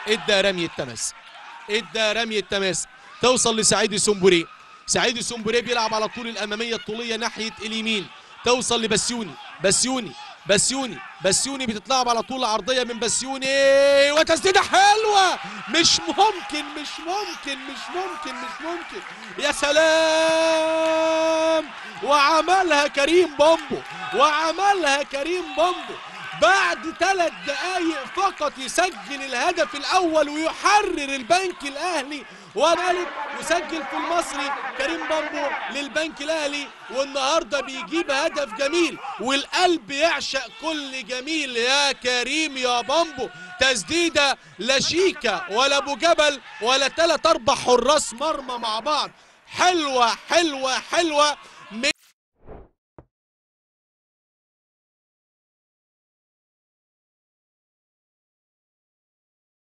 ادى رمي التماس ادى رمي التماس توصل لسعيد السنبوري سعيد السنبوري بيلعب على طول الاماميه الطوليه ناحيه اليمين توصل لبسيوني بسيوني بسيوني بسيوني بتتلعب على طول عرضيه من بسيوني وتسديده حلوه مش ممكن مش ممكن مش ممكن مش ممكن يا سلام وعملها كريم بامبو وعملها كريم بامبو بعد ثلاث دقايق فقط يسجل الهدف الاول ويحرر البنك الاهلي ومالك يسجل في المصري كريم بامبو للبنك الاهلي والنهارده بيجيب هدف جميل والقلب يعشق كل جميل يا كريم يا بامبو تسديده لا شيكا ولا ابو جبل ولا ثلاث اربع حراس مرمى مع بعض حلوه حلوه حلوه